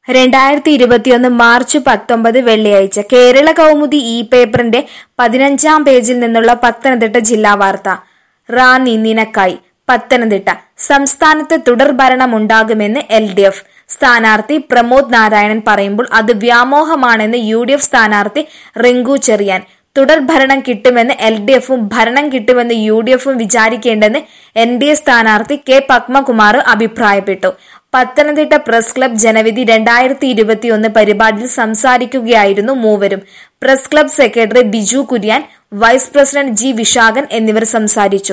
രണ്ടായിരത്തി ഇരുപത്തിയൊന്ന് മാർച്ച് പത്തൊമ്പത് വെള്ളിയാഴ്ച കേരള കൗമുദി ഇ പേപ്പറിന്റെ പതിനഞ്ചാം പേജിൽ നിന്നുള്ള പത്തനംതിട്ട ജില്ലാ വാർത്ത റാന്നി നിനക്കായി പത്തനംതിട്ട സംസ്ഥാനത്ത് തുടർഭരണമുണ്ടാകുമെന്ന് എൽ ഡി എഫ് സ്ഥാനാർത്ഥി പ്രമോദ് നാരായണൻ പറയുമ്പോൾ അത് വ്യാമോഹമാണെന്ന് യു ഡി എഫ് സ്ഥാനാർത്ഥി റിങ്കു ചെറിയാൻ തുടർഭരണം കിട്ടുമെന്ന് എൽ ഡി എഫും ഭരണം കിട്ടുമെന്ന് യു ഡി എഫും വിചാരിക്കേണ്ടെന്ന് എൻ ഡി എ സ്ഥാനാർത്ഥി കെ പത്മകുമാർ അഭിപ്രായപ്പെട്ടു പത്തനംതിട്ട പ്രസ് ക്ലബ് ജനവിധി രണ്ടായിരത്തി ഇരുപത്തിയൊന്ന് പരിപാടിയിൽ സംസാരിക്കുകയായിരുന്നു മൂവരും press club secretary Biju Kurian vice president G Visakhan എന്നിവർ സംസാരിച്ചു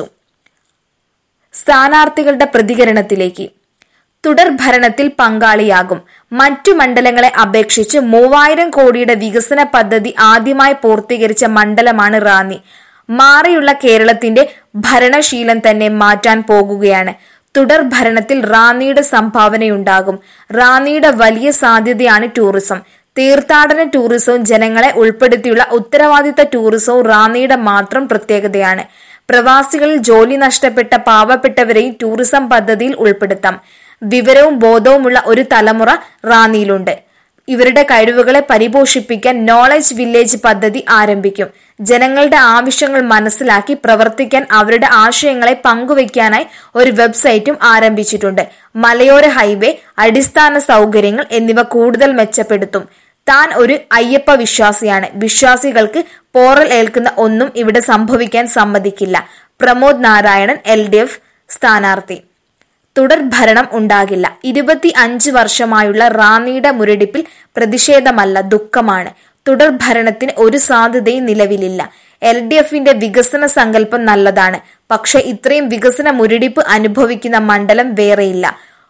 സ്ഥാനാർത്ഥികളുടെ പ്രതികരണത്തിലേക്ക് തുടർ ഭരണത്തിൽ പങ്കാളിയാകും മറ്റു മണ്ഡലങ്ങളെ അപേക്ഷിച്ച് മൂവായിരം കോടിയുടെ വികസന പദ്ധതി ആദ്യമായി പൂർത്തീകരിച്ച മണ്ഡലമാണ് റാന്നി മാറിയുള്ള കേരളത്തിന്റെ ഭരണശീലം തന്നെ മാറ്റാൻ പോകുകയാണ് തുടർ ഭരണത്തിൽ റാന്നിയുടെ സംഭാവനയുണ്ടാകും റാന്നിയുടെ വലിയ സാധ്യതയാണ് ടൂറിസം തീർത്ഥാടന ടൂറിസവും ജനങ്ങളെ ഉൾപ്പെടുത്തിയുള്ള ഉത്തരവാദിത്ത ടൂറിസവും റാന്നിയുടെ മാത്രം പ്രത്യേകതയാണ് പ്രവാസികളിൽ ജോലി നഷ്ടപ്പെട്ട പാവപ്പെട്ടവരെയും ടൂറിസം പദ്ധതിയിൽ ഉൾപ്പെടുത്താം വിവരവും ബോധവുമുള്ള ഒരു തലമുറ റാന്നിയിലുണ്ട് ഇവരുടെ കഴിവുകളെ പരിപോഷിപ്പിക്കാൻ നോളജ് വില്ലേജ് പദ്ധതി ആരംഭിക്കും ജനങ്ങളുടെ ആവശ്യങ്ങൾ മനസ്സിലാക്കി പ്രവർത്തിക്കാൻ അവരുടെ ആശയങ്ങളെ പങ്കുവയ്ക്കാനായി ഒരു വെബ്സൈറ്റും ആരംഭിച്ചിട്ടുണ്ട് മലയോര ഹൈവേ അടിസ്ഥാന സൗകര്യങ്ങൾ എന്നിവ കൂടുതൽ മെച്ചപ്പെടുത്തും താൻ ഒരു അയ്യപ്പ വിശ്വാസിയാണ് വിശ്വാസികൾക്ക് പോറൽ ഏൽക്കുന്ന ഒന്നും ഇവിടെ സംഭവിക്കാൻ സമ്മതിക്കില്ല Pramod Narayanan L D F സ്ഥാനാർത്ഥി തുടർ ഭരണം ഉണ്ടാകില്ല ഇരുപത്തി അഞ്ച് വർഷമായുള്ള റാന്നിയുടെ മുരടിപ്പിൽ പ്രതിഷേധമല്ല ദുഃഖമാണ് തുടർ ഭരണത്തിന് ഒരു സാധ്യതയും നിലവിലില്ല എൽ ഡി എഫിന്റെ വികസന സങ്കല്പം നല്ലതാണ് പക്ഷെ ഇത്രയും വികസന മുരടിപ്പ് അനുഭവിക്കുന്ന മണ്ഡലം വേറെയില്ല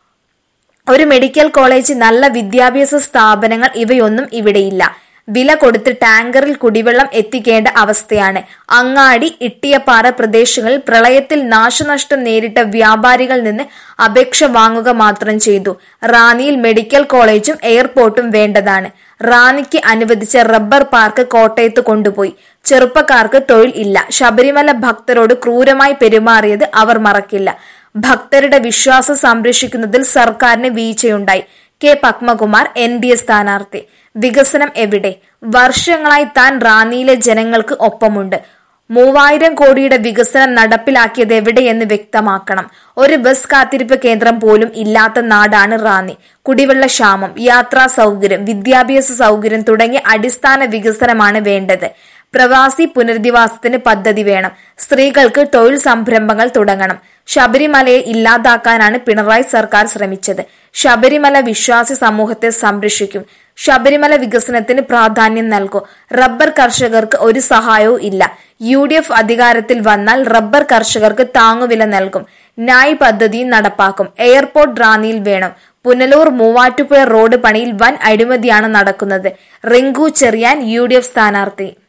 ഒരു മെഡിക്കൽ കോളേജ് നല്ല വിദ്യാഭ്യാസ സ്ഥാപനങ്ങൾ ഇവയൊന്നും ഇവിടെയില്ല വില കൊടുത്ത് ടാങ്കറിൽ കുടിവെള്ളം എത്തിക്കേണ്ട അവസ്ഥയാണ് അങ്ങാടി ഇട്ടിയപ്പാറ പ്രദേശങ്ങളിൽ പ്രളയത്തിൽ നാശനഷ്ടം നേരിട്ട വ്യാപാരികളിൽ നിന്ന് അപേക്ഷ വാങ്ങുക മാത്രം ചെയ്തു റാന്നിയിൽ മെഡിക്കൽ കോളേജും എയർപോർട്ടും വേണ്ടതാണ് റാന്നിക്ക് അനുവദിച്ച റബ്ബർ പാർക്ക് കോട്ടയത്ത് കൊണ്ടുപോയി ചെറുപ്പക്കാർക്ക് തൊഴിൽ ഇല്ല ശബരിമല ഭക്തരോട് ക്രൂരമായി പെരുമാറിയത് അവർ മറക്കില്ല ഭക്തരുടെ വിശ്വാസം സംരക്ഷിക്കുന്നതിൽ സർക്കാരിന് വീഴ്ചയുണ്ടായി K Padmakumar N D A സ്ഥാനാർത്ഥി വികസനം എവിടെ വർഷങ്ങളായി താൻ റാന്നിയിലെ ജനങ്ങൾക്ക് ഒപ്പമുണ്ട് മൂവായിരം കോടിയുടെ വികസനം നടപ്പിലാക്കിയത് എവിടെയെന്ന് വ്യക്തമാക്കണം ഒരു ബസ് കാത്തിരിപ്പ് കേന്ദ്രം പോലും ഇല്ലാത്ത നാടാണ് റാന്നി കുടിവെള്ള ക്ഷാമം യാത്രാ സൗകര്യം വിദ്യാഭ്യാസ സൗകര്യം തുടങ്ങിയ അടിസ്ഥാന വികസനമാണ് വേണ്ടത് പ്രവാസി പുനരധിവാസത്തിന് പദ്ധതി വേണം സ്ത്രീകൾക്ക് തൊഴിൽ സംരംഭങ്ങൾ തുടങ്ങണം ശബരിമലയെ ഇല്ലാതാക്കാനാണ് പിണറായി സർക്കാർ ശ്രമിച്ചത് ശബരിമല വിശ്വാസി സമൂഹത്തെ സംരക്ഷിക്കും ശബരിമല വികസനത്തിന് പ്രാധാന്യം നൽകും റബ്ബർ കർഷകർക്ക് ഒരു സഹായവും ഇല്ല യു ഡി എഫ് അധികാരത്തിൽ വന്നാൽ റബ്ബർ കർഷകർക്ക് താങ്ങുവില നൽകും നായ് പദ്ധതിയും നടപ്പാക്കും എയർപോർട്ട് റാന്നിയിൽ വേണം പുനലൂർ മൂവാറ്റുപുഴ റോഡ് പണിയിൽ വൻ അഴിമതിയാണ് നടക്കുന്നത് റിങ്കു ചെറിയാൻ യു സ്ഥാനാർത്ഥി